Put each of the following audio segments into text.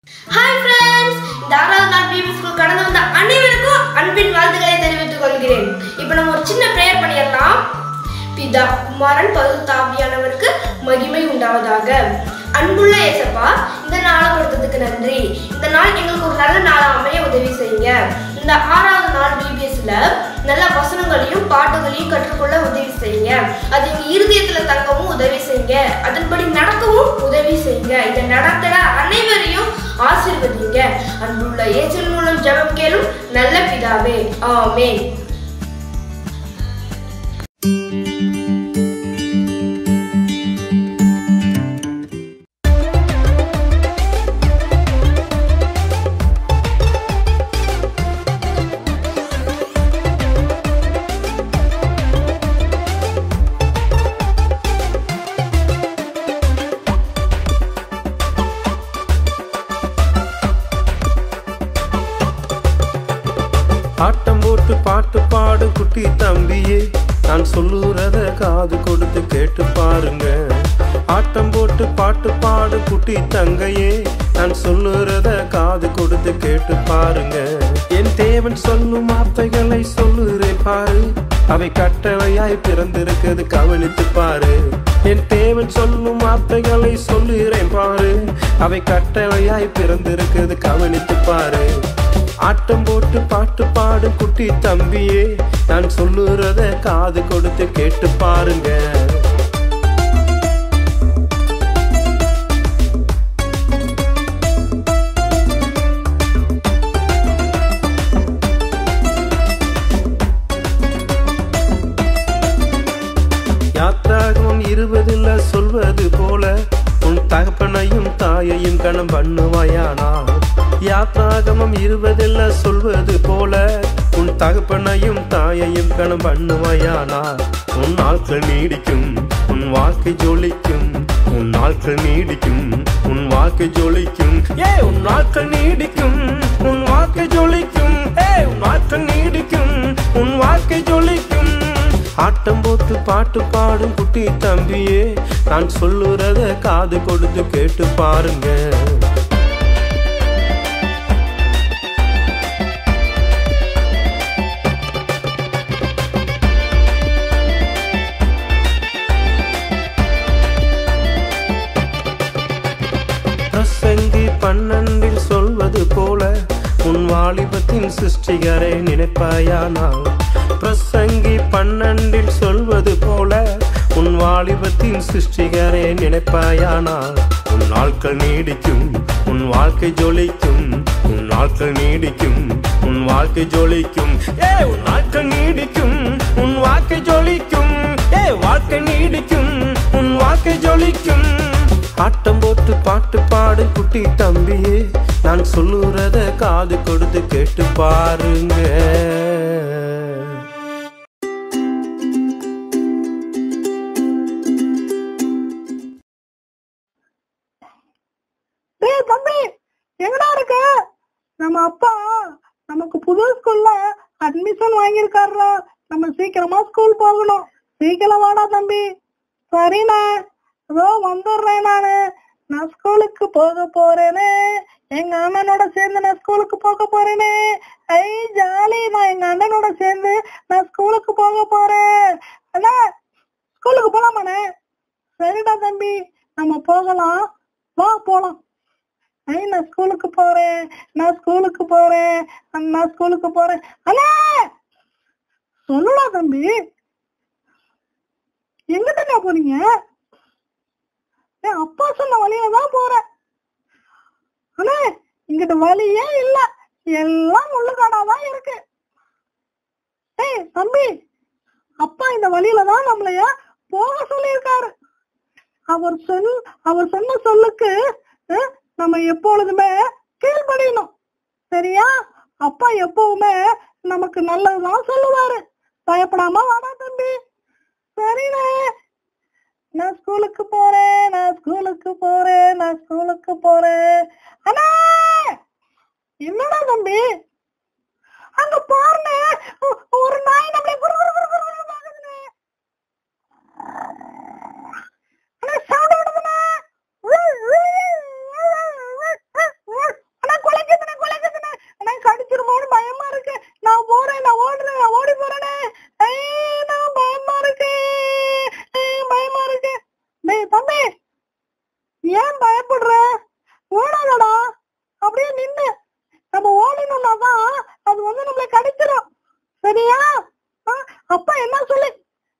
Hi friends இந்த ஆறாவது நாள் பிபி ஸ்கூல் கடந்து வந்த அனைவருக்கும் அன்பின் வாழ்த்துக்களை தெரிவித்துக் கொள்கிறேன் இப்போ நம்ம ஒரு சின்ன ப்ரேயர் பண்ணிடலாம் பிதா குமாரன் பகுத்தாவியானவருக்கு மகிமை உண்டாவதாக அன்புள்ள ஏசப்பா இந்த நாளை கொடுத்ததுக்கு நன்றி இந்த நாள் எங்களுக்கு ஒரு நல்ல நாளா அமைய உதவி செய்யுங்க இந்த ஆறாவது நாள் பிபிஎஸ்ல நல்ல வசனங்களையும் பாட்டுகளையும் கற்றுக்கொள்ள உதவி செய்யுங்க அது எங்க இருதயத்துல தங்கவும் உதவி செய்யுங்க அதன்படி நடக்கவும் உதவி செய்யுங்க இதை நடத்திட அனைவரையும் ஆசீர்வதிங்க அன்புள்ள இயேசுவின் மூலம் ஜெபம் கேளும் நல்ல பிதாவே ஆமென் ஆட்டம் போட்டு பாட்டு பாடு குட்டி தம்பியே நான் சொல்லுறத காது கொடுத்து கேட்டு பாருங்க ஆட்டம் போட்டு பாட்டு பாடு குட்டி தங்கையே நான் சொல்லுறத காது கொடுத்து கேட்டு பாருங்க என் தேவன் சொல்லும் வார்த்தைகளை சொல்லுறேன் பாரு அவை கட்டளையாய் பிறந்திருக்கிறது கவனித்து பாரு என் தேவன் சொல்லும் வார்த்தைகளை சொல்லுறேன் பாரு அவை கட்டளையாய் பிறந்திருக்கிறது கவனித்து பாரு ஆட்டம் போட்டு பாட்டு பாடு குட்டி தம்பியே நான் சொல்லுறத காது கொடுத்து கேட்டு பாருங்க யாத்ராகமம் இருபதுல சொல்வது போல உன் தகப்பனையும் தாயையும் கணம் பண்ணுவாயானா யாத்ராகமம் இருபதுல சொல்வது போல உன் தகப்பனையும் தாயையும் கணம் பண்ணுவாயானா உன் நாட்கள் நீடிக்கும் உன் வாழ்க்கை ஜொலிக்கும் உன் நாட்கள் நீடிக்கும் உன் வாழ்க்கை ஜொலிக்கும் ஏ உன் நாட்கள் நீடிக்கும் உன் வாழ்க்கை ஜொலிக்கும் ஏ உன் நாட்கள் நீடிக்கும் உன் வாழ்க்கை ஜொலிக்கும் ஆட்டம் போட்டு பாட்டு பாடும் குட்டி தம்பியே நான் சொல்லுறத காது கொடுத்து கேட்டு பாருங்க பிரசங்கி பன்னெண்டில் சொல்வது போல உன் வாலிபத்தின் சிருஷ்டிகரை நினைப்பாயானால் பிரசங்கி பன்னெண்டில் சொல்வது போல உன் வாலிபத்தின் சிருஷ்டிகரை நினைப்பாயானால் உன் நாட்கள் நீடிக்கும் உன் வாழ்க்கை ஜொலிக்கும் உன் நாட்கள் நீடிக்கும் உன் வாழ்க்கை ஜொலிக்கும் ஏ உன் நாட்கள் நீடிக்கும் உன் வாழ்க்கை ஜொலிக்கும் ஏ வாழ்க்கை நீடிக்கும் உன் வாழ்க்கை ஜொலிக்கும் ஆட்டம் போட்டு பாட்டு பாடு குட்டி தம்பியே நான் சொல்லுறத காது கொடுத்து கேட்டு பாருங்க டேய் தம்பி எங்கடா இருக்க நம்ம அப்பா நமக்கு புது ஸ்கூல்ல அட்மிஷன் வாங்கியிருக்காருடா நம்ம சீக்கிரமா ஸ்கூல் போகணும் சீக்கிரம் வாடா தம்பி சரிண்ணா இதோ வந்துடுறேன் நானு நான் ஸ்கூலுக்கு போக போறேனே எங்க அண்ணனோட சேர்ந்து நான் ஸ்கூலுக்கு போக போறேனே ஐ ஜாலி நான் எங்க அண்ணனோட சேர்ந்து நான் ஸ்கூலுக்கு போக போறேன் அண்ணா ஸ்கூலுக்கு போலாமாண்ணே சரிடா தம்பி நம்ம போகலாம் வா போலாம் ஐ நான் ஸ்கூலுக்கு போறேன் நான் ஸ்கூலுக்கு போறேன் நான் ஸ்கூலுக்கு போறேன் அண்ணா சொல்லுடா தம்பி எங்க தண்ணா போறீங்க என் அப்பா சொன்ன வழியில தான் போறேன் அண்ணா இங்கிட்ட வழியே இல்ல எல்லாம் முள்ளுக்காடா தான் இருக்கு ஏய் தம்பி அப்பா இந்த வழியில தான் நம்மளைய போக சொல்லியிருக்காரு அவர் சொல் அவர் சொன்ன சொல்லுக்கு அஹ், நம்ம எப்பொழுதுமே கீழ்ப்படியணும் சரியா அப்பா எப்பவுமே நமக்கு நல்லதுதான் சொல்லுவாரு பயப்படாம வாடா தம்பி சரிண்ணே நான் ஸ்கூலுக்கு போறேன் நான் ஸ்கூலுக்கு போறேன் நான் ஸ்கூலுக்கு போறேன் அண்ணா என்னடா தம்பி அங்க பாருண்ணே ஒ- ஒரு நாய் நம்மளை குறு குறு குறு குறு குறுன்னு பாக்குதுண்ணே. அண்ணா sound விடுதுண்ணே. அப்படியே நின்னு நம்ம ஓடணும்னா தான் அது வந்து நம்மளை கடிச்சிடும் சரியா ஆ, அப்பா என்ன சொல்லி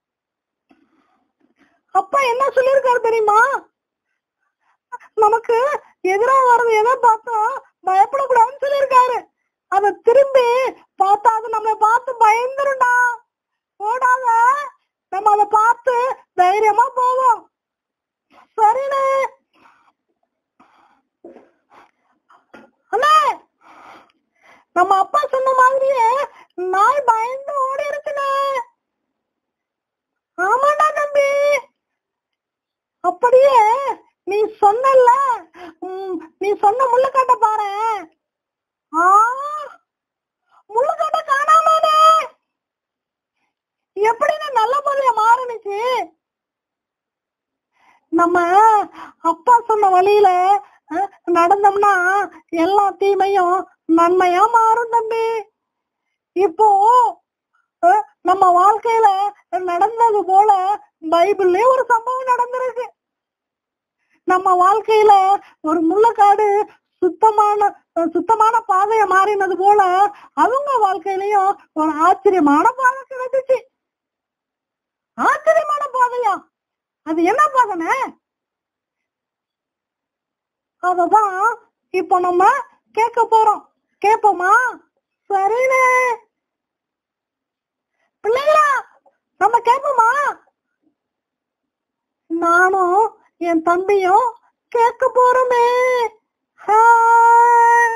அப்பா என்ன சொல்லியிருக்காரு தெரியுமா நமக்கு எதிரா வர்றது எதை பார்த்தா பயப்படக்கூடாதுன்னு சொல்லியிருக்காரு அத திரும்பி பார்த்தா அது நம்மளை பார்த்து பயந்துரும்டா ஓடாத நம்ம அதை பார்த்து தைரியமா போவோம் சரிண்ணே அண்ணே நம்ம அப்பா சொன்ன மாதிரியே நாய் பயந்து ஓடிருச்சுண்ணே ஆமாடா தம்பி அப்படியே நீ சொன்னல நீ சொன்ன முள்ளுக்காட்ட பாரு ஆ முள்ளுக்காட்ட காணாமனே எப்படி நல்ல மாதிரியா மாறுனுச்சு நம்ம அப்பா சொன்ன வழியில அஹ், நடந்தோம்னா எல்லா தீமையும் நன்மையா மாறும் தம்பி இப்போ அஹ், நம்ம வாழ்க்கையில நடந்தது போல பைபிள்லயே ஒரு சம்பவம் நடந்திருக்கு நம்ம வாழ்க்கையில ஒரு முள்ளக்காடு சுத்தமான அஹ், சுத்தமான பாதைய மாறினது போல அவங்க வாழ்க்கையிலயும் ஒரு ஆச்சரியமான பாதை கிடைச்சிச்சு ஆச்சரியமான பாதையா அது என்ன பாதைனே அததான் இப்போ நம்ம கேட்க போறோம் கேட்போமா சரிண்ணே பிள்ளைங்களா நம்ம கேட்போமா நானும் என் தம்பியும் கேட்க போறோமே ஹாய்.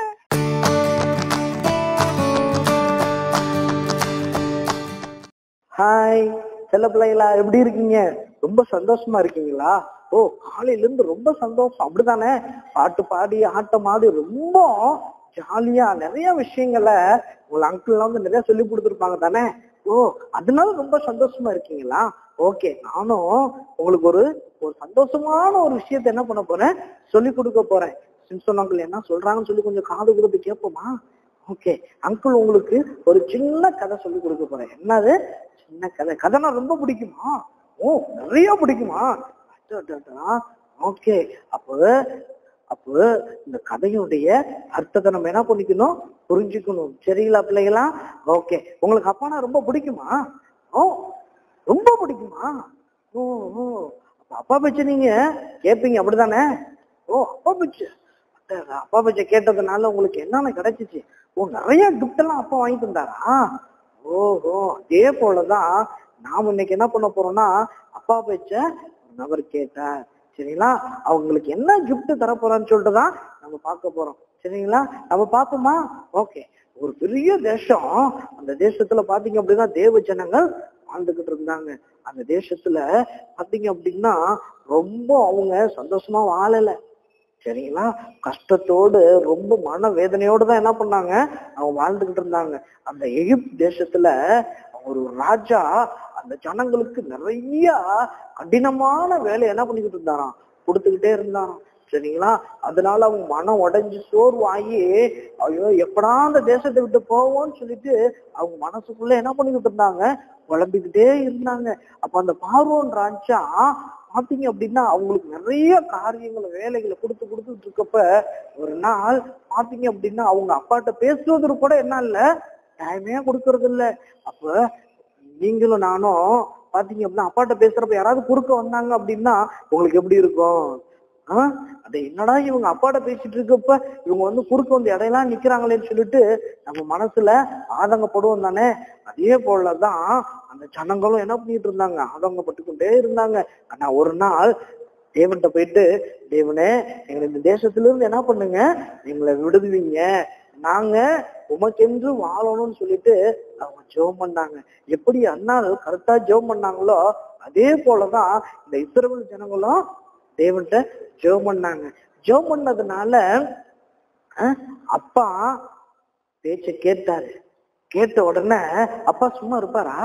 ஹாய் செல்ல பிள்ளைகளா எப்படி இருக்கீங்க ரொம்ப சந்தோஷமா இருக்கீங்களா ஓ காலையில இருந்து ரொம்ப சந்தோஷம் அப்படிதானே பாட்டு பாடி ஆட்டம் ஆடி ரொம்ப ஜாலியா நிறைய விஷயங்களை உங்க அங்கிள் வந்து நிறைய சொல்லி கொடுத்துருப்பாங்க தானே ஓ அதனால ரொம்ப சந்தோஷமா இருக்கீங்களா ஓகே நானும் உங்களுக்கு ஒரு ஒரு சந்தோஷமான ஒரு விஷயத்த என்ன பண்ண போறேன் சொல்லி கொடுக்க போறேன் சிம்சன் அங்கிள் என்ன சொல்றாங்கன்னு சொல்லி கொஞ்சம் காது கொடுத்து கேட்போமா ஓகே அங்கிள் உங்களுக்கு ஒரு சின்ன கதை சொல்லி கொடுக்க போறேன் என்னது சின்ன கதை கதைனா ரொம்ப பிடிக்குமா ஓ நிறைய பிடிக்குமா ஓகே அப்போ அப்போ இந்த கதையுடைய அர்த்தத்தை நம்ம என்ன பண்ணிக்கணும் புரிஞ்சுக்கணும் சரிங்களா பிள்ளைகளா ஓகே உங்களுக்கு அப்பானா ரொம்ப பிடிக்குமா ஓ ரொம்ப பிடிக்குமா ஓ ஓ அப்ப அப்பா பேச்ச நீங்க கேட்பீங்க அப்படிதானே ஓ அப்பா பேச்சு அட, அப்பா பேச்ச கேட்டதுனால உங்களுக்கு என்னென்ன கிடைச்சிச்சு ஓ நிறைய gift எல்லாம் அப்பா வாங்கி தந்தாரா ஓஹோ அதே போலதான் நாம இன்னைக்கு என்ன பண்ண போறோம்னா அப்பா பேச்ச ஒரு நபர் கேட்டார் சரிங்களா அவங்களுக்கு என்ன gift தர போறான்னு சொல்லிட்டு தான் நம்ம பார்க்க போறோம் சரிங்களா நம்ம பார்ப்போமா ஓகே ஒரு பெரிய தேசம் அந்த தேசத்துல பாத்தீங்க அப்படின்னா தேவ ஜனங்கள் வாழ்ந்துகிட்டு இருந்தாங்க அந்த தேசத்துல பாத்தீங்க அப்படின்னா ரொம்ப அவங்க சந்தோஷமா வாழல சரிங்களா கஷ்டத்தோடு ரொம்ப மன வேதனையோடு தான் என்ன பண்ணாங்க அவங்க வாழ்ந்துகிட்டு இருந்தாங்க அந்த எகிப்து தேசத்துல ஒரு ராஜா அந்த ஜனங்களுக்கு நிறைய கடினமான வேலை என்ன பண்ணிக்கிட்டு இருந்தாராம் கொடுத்துக்கிட்டே இருந்தாராம் சரிங்களா அதனால அவங்க மனம் உடைஞ்சு சோர்வாகி ஐயோ எப்படா அந்த தேசத்தை விட்டு போவோம்னு சொல்லிட்டு அவங்க மனசுக்குள்ள என்ன பண்ணிக்கிட்டு இருந்தாங்க குழம்பிக்கிட்டே இருந்தாங்க அப்ப அந்த பார்வோன் ராஜா பாத்தீங்க அப்படின்னா அவங்களுக்கு நிறைய காரியங்களை வேலைகளை கொடுத்து கொடுத்துட்டு இருக்கப்ப ஒரு நாள் பாத்தீங்க அப்படின்னா அவங்க அப்பாட்ட பேசுறதுக்கு கூட என்ன இல்ல டைமே கொடுக்கறது இல்ல அப்ப நீங்களும் நானும் பாத்தீங்க அப்படின்னா அப்பாட்ட பேசுறப்ப யாராவது குறுக்க வந்தாங்க அப்படின்னா உங்களுக்கு எப்படி இருக்கும் ஆஹ் அட என்னடா இவங்க அப்பாட்ட பேசிட்டு இருக்கப்ப இவங்க வந்து குறுக்க வந்து இடையெல்லாம் நிக்கிறாங்களேன்னு சொல்லிட்டு நம்ம மனசுல ஆதங்கப்படுவோம் தானே அதே போலதான் அந்த ஜனங்களும் என்ன பண்ணிட்டு இருந்தாங்க ஆதங்கப்பட்டுக்கிட்டே இருந்தாங்க ஆனா ஒரு நாள் தேவன்கிட்ட போயிட்டு தேவனே எங்களை இந்த தேசத்துல இருந்து என்ன பண்ணுங்க எங்களை விடுதுவீங்க நாங்க உமக்கென்று வாழணும்னு சொல்லிட்டு அவங்க ஜெபம் பண்ணாங்க எப்படி அண்ணால் கரெக்டா ஜெபம் பண்ணாங்களோ அதே போலதான் இந்த இஸ்ரவேல் ஜனங்களும் தேவன்கிட்ட ஜெபம் பண்ணாங்க ஜெபம் பண்ணதுனால அஹ், அப்பா பேச்ச கேட்டாரு கேட்ட உடனே அப்பா சும்மா இருப்பாரா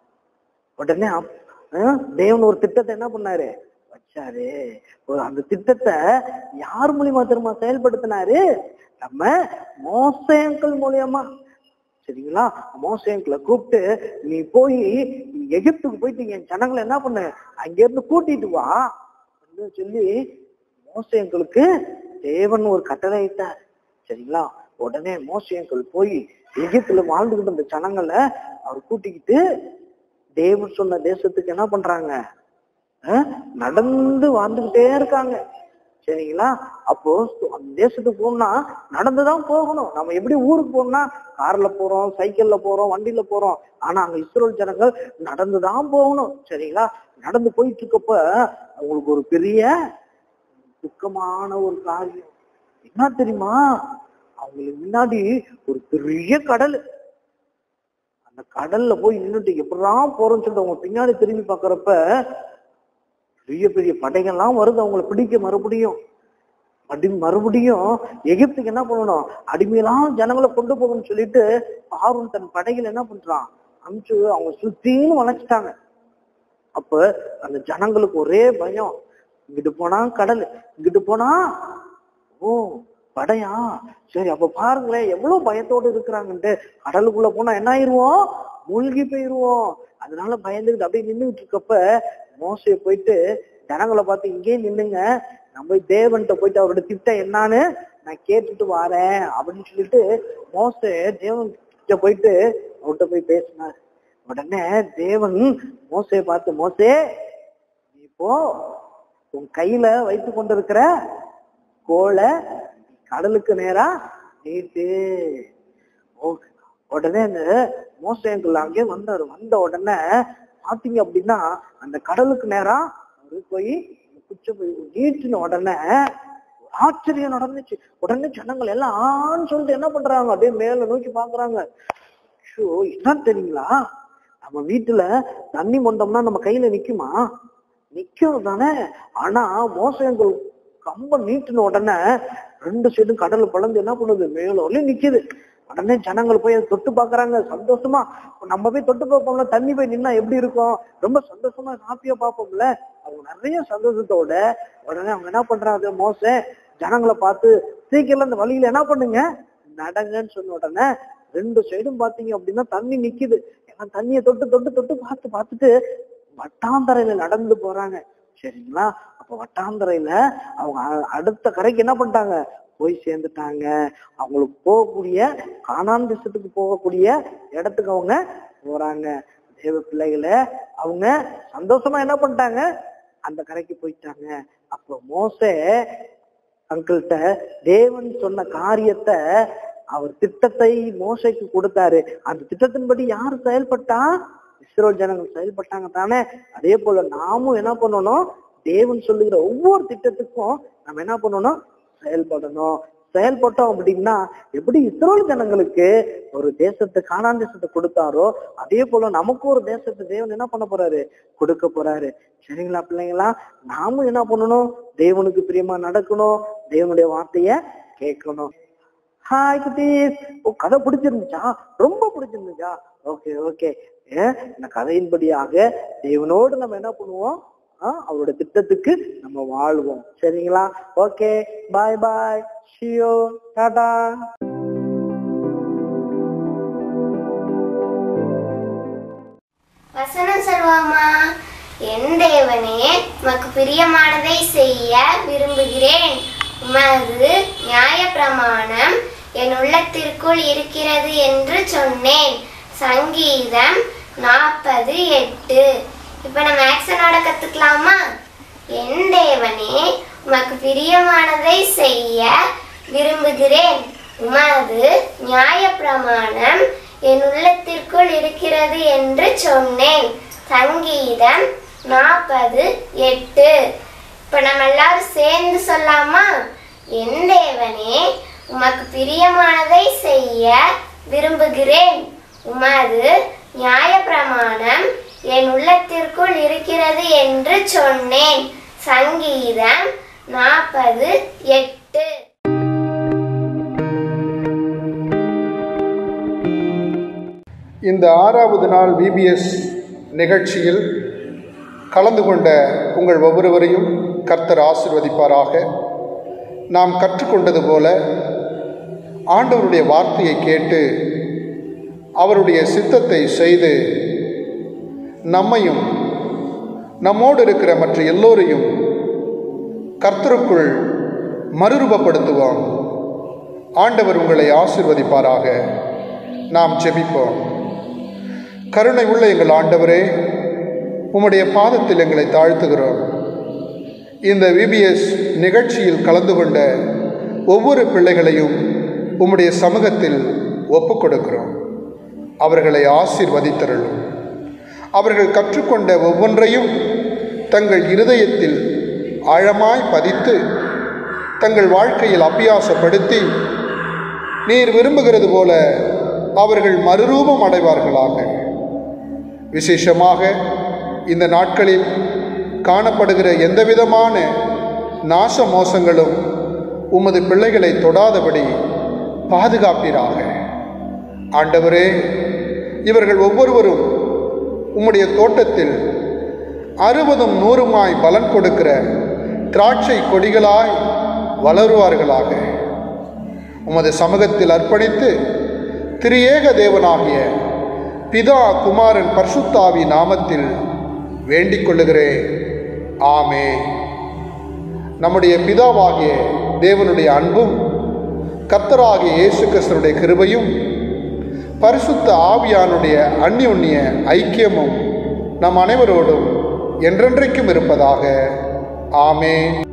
உடனே அப்- அஹ், தேவன் ஒரு திட்டத்தை என்ன பண்ணாரு வச்சாரு ஒரு அந்த திட்டத்தை யார் மூலியமா திரும்ப செயல்படுத்தினாரு நம்ம மோசங்கள் மூலியமா சரிங்களா மோசங்களை கூப்பிட்டு நீ போய் எகிப்துக்கு போயிட்டு என் ஜனங்களை என்ன பண்ணு அங்க இருந்து கூட்டிட்டு வா அப்படின்னு சொல்லி மோசங்களுக்கு தேவன் ஒரு கட்டளை இட்டார் சரிங்களா உடனே மோசியங்கள் போய் எகிப்துல வாழ்ந்துகிட்டு இருந்த ஜனங்களை அவர் கூட்டிக்கிட்டு தேவன் சொன்ன தேசத்துக்கு என்ன பண்றாங்க அஹ், நடந்து வாழ்ந்துகிட்டே இருக்காங்க சரிங்களா அப்போ அந்த தேசத்துக்கு போகணும்னா நடந்துதான் போகணும் நம்ம எப்படி ஊருக்கு போகணும்னா கார்ல போறோம் சைக்கிள்ல போறோம் வண்டியில போறோம் ஆனா அங்க இஸ்ரோல் ஜனங்கள் நடந்துதான் போகணும் சரிங்களா நடந்து போயிட்டு இருக்கப்ப அவங்களுக்கு ஒரு பெரிய துக்கமான ஒரு காரியம் என்ன தெரியுமா அவங்களுக்கு முன்னாடி ஒரு பெரிய கடல் அந்த கடல்ல போய் நின்னுட்டு எப்படிலாம் போறோம்னு சொல்லிட்டு அவங்க பின்னாடி திரும்பி பாக்குறப்ப பெரிய பெரிய படைகள்லாம் வருது அவங்கள பிடிக்க மறுபடியும் அடி மறுபடியும் எகிப்துக்கு என்ன பண்ணணும் அடிமையெல்லாம் ஜனங்களை கொண்டு போகணும்னு சொல்லிட்டு பார்வன் தன் படைகள் என்ன பண்றான் அனுப்பிச்சு அவங்க சுத்தின்னு வளைச்சிட்டாங்க அப்ப அந்த ஜனங்களுக்கு ஒரே பயம் இங்கிட்டு போனா கடல் இங்கிட்டு போனா ஓ படையா சரி அப்ப பாருங்களேன் எவ்வளவு பயத்தோடு இருக்கிறாங்கன்ட்டு கடலுக்குள்ள போனா என்ன ஆயிருவோம் மூழ்கி போயிருவோம் அதனால பயந்துக்கிட்டு அப்படியே நின்றுட்டு இருக்கப்ப மோசைய போயிட்டு ஜனங்களை பார்த்து இங்கே நின்னுங்க நம்ம போய் தேவன்கிட்ட போயிட்டு அவரோட திட்டம் என்னன்னு நான் கேட்டுட்டு வரேன் அப்படின்னு சொல்லிட்டு மோசே தேவன் கிட்ட போயிட்டு அவர்கிட்ட போய் பேசினார் உடனே தேவன் மோசையை பார்த்து மோசே நீ இப்போ உன் கையில வைத்து கொண்டிருக்கிற கோலை கடலுக்கு நேரா நீட்டு ஓ, உடனே அந்த மோசையங்கள் அங்கே வந்தாரு வந்த உடனே பாத்தீங்க அப்படின்னா அந்த கடலுக்கு நேரா அவரு போய் குச்ச போய் நீட்டின உடனே ஆச்சரியம் நடந்துச்சு உடனே ஜனங்கள் எல்லாம் ஆன்னு சொல்லிட்டு என்ன பண்றாங்க அப்படியே மேல நோக்கி பாக்குறாங்க ஷோ என்ன தெரியுங்களா நம்ம வீட்டுல தண்ணி மொண்டோம்னா நம்ம கையில நிக்குமா நிக்கும் தானே ஆனா மோசங்கள் கம்ப நீட்டின உடனே ரெண்டு சைடும் கடல்ல பழந்து என்ன பண்ணுது மேல வரலையும் நிக்குது உடனே ஜனங்கள் போய் அதை தொட்டு பாக்குறாங்க சந்தோஷமா நம்ம போய் தொட்டு பார்ப்போம்ல தண்ணி போய் நின்னா எப்படி இருக்கும் ரொம்ப சந்தோஷமா ஹாப்பியா பார்ப்போம்ல அவங்க நிறைய சந்தோஷத்தோட உடனே அவங்க என்ன பண்றாங்க மோச ஜனங்களை பார்த்து சீக்கிரம் இந்த வழியில என்ன பண்ணுங்க நடங்கன்னு சொன்ன உடனே ரெண்டு சைடும் பாத்தீங்க அப்படின்னா தண்ணி நிக்குது ஏன்னா தண்ணியை தொட்டு தொட்டு தொட்டு பார்த்து பார்த்துட்டு வட்டாந்தரையில நடந்து போறாங்க சரிங்களா அப்ப வட்டாந்தரையில அவங்க அ- அடுத்த கரைக்கு என்ன பண்ணிட்டாங்க போய் சேர்ந்துட்டாங்க அவங்களுக்கு போகக்கூடிய காணான் தேசத்துக்கு போகக்கூடிய இடத்துக்கு அவங்க போறாங்க தேவ பிள்ளைகளை அவங்க சந்தோஷமா என்ன பண்ணிட்டாங்க அந்த கரைக்கு போயிட்டாங்க அப்போ மோசே அங்கிள்கிட்ட தேவன் சொன்ன காரியத்தை அவர் திட்டத்தை மோசைக்கு கொடுத்தாரு அந்த திட்டத்தின்படி யார் செயல்பட்டா இஸ்ரோ ஜனங்கள் செயல்பட்டாங்க தானே அதே போல நாமும் என்ன பண்ணணும் தேவன் சொல்லுகிற ஒவ்வொரு திட்டத்துக்கும் நம்ம என்ன பண்ணணும் செயல்படணும் செயல்பட்டோம் அப்படின்னா எப்படி இஸ்ரோல் ஜனங்களுக்கு ஒரு தேசத்தை காணான் தேசத்தை கொடுத்தாரோ அதே போல நமக்கு ஒரு தேசத்தை தேவன் என்ன பண்ண போறாரு கொடுக்க போறாரு சரிங்களா பிள்ளைங்களா நாமும் என்ன பண்ணணும் தேவனுக்கு பிரியமா நடக்கணும் தேவனுடைய வார்த்தைய கேட்கணும் ஹாய் குட்டீஸ் ஓ கதை பிடிச்சிருந்துச்சா ரொம்ப பிடிச்சிருந்துச்சா ஓகே ஓகே இந்த கதையின்படியாக தேவனோடு நம்ம என்ன பண்ணுவோம் ஆ, அவரோட திட்டத்துக்கு நம்ம வாழ்வோம் சரிங்களா ஓகே பாய் பாய் ஷியோ டாடா வசனம் சொல்வாமா என் தேவனே உமக்கு பிரியமானதை செய்ய விரும்புகிறேன் உமது நியாயப்பிரமாணம் என் உள்ளத்திற்குள் இருக்கிறது என்று சொன்னேன் சங்கீதம் நாற்பது எட்டு இப்போ நம்ம ஆக்ஷனோட கத்துக்கலாமா என் தேவனே உமக்கு பிரியமானதை செய்ய விரும்புகிறேன் உமது நியாயப்பிரமாணம் என் உள்ளத்திற்குள் இருக்கிறது என்று சொன்னேன் சங்கீதம் நாற்பது எட்டு இப்போ நம்ம எல்லாரும் சேர்ந்து சொல்லாமா என் தேவனே உமக்கு பிரியமானதை செய்ய விரும்புகிறேன் உமது நியாயப்பிரமாணம் என் உள்ளத்திற்குள் இருக்கிறது என்று சொன்னேன் சங்கீதம் நாற்பது எட்டு இந்த ஆறாவது நாள் விபிஎஸ் நிகழ்ச்சியில் கலந்து கொண்ட உங்கள் ஒவ்வொருவரையும் கர்த்தர் ஆசிர்வதிப்பாராக நாம் கற்றுக்கொண்டது போல ஆண்டவருடைய வார்த்தையை கேட்டு அவருடைய சித்தத்தை செய்து நம்மையும் நம்மோடு இருக்கிற மற்ற எல்லோரையும் கர்த்தருக்குள் மறுரூபப்படுத்துவோம் ஆண்டவர் உங்களை ஆசிர்வதிப்பாராக நாம் ஜெபிப்போம் கருணை உள்ள எங்கள் ஆண்டவரே உம்முடைய பாதத்தில் எங்களை தாழ்த்துகிறோம் இந்த விபிஎஸ் நிகழ்ச்சியில் கலந்து கொண்ட ஒவ்வொரு பிள்ளைகளையும் உம்முடைய சமூகத்தில் ஒப்புக் கொடுக்கிறோம் அவர்களை ஆசீர்வதித்தருளும் அவர்கள் கற்றுக்கொண்ட ஒவ்வொன்றையும் தங்கள் இருதயத்தில் ஆழமாய் பதித்து தங்கள் வாழ்க்கையில் அபியாசப்படுத்தி நீர் விரும்புகிறது போல அவர்கள் மறுரூபம் அடைவார்களாக விசேஷமாக இந்த நாட்களில் காணப்படுகிற எந்தவிதமான நாச மோசங்களும் உமது பிள்ளைகளை தொடாதபடி பாதுகாப்பீராக ஆண்டவரே இவர்கள் ஒவ்வொருவரும் உம்முடைய தோட்டத்தில் அறுபதும் நூறுமாய் பலன் கொடுக்கிற திராட்சை கொடிகளாய் வளருவார்களாக உமது சமூகத்தில் அர்ப்பணித்து திரியேக தேவனாகிய பிதா குமாரன் பர்சுத்தாவி நாமத்தில் வேண்டிக் கொள்ளுகிறேன் ஆமே நம்முடைய பிதாவாகிய தேவனுடைய அன்பும் கர்த்தராகிய இயேசு கிறிஸ்தனுடைய கிருபையும் பரிசுத்த ஆவியானுடைய அந்நியுன்னிய ஐக்கியமும் நம் அனைவரோடும் என்றென்றைக்கும் இருப்பதாக ஆமே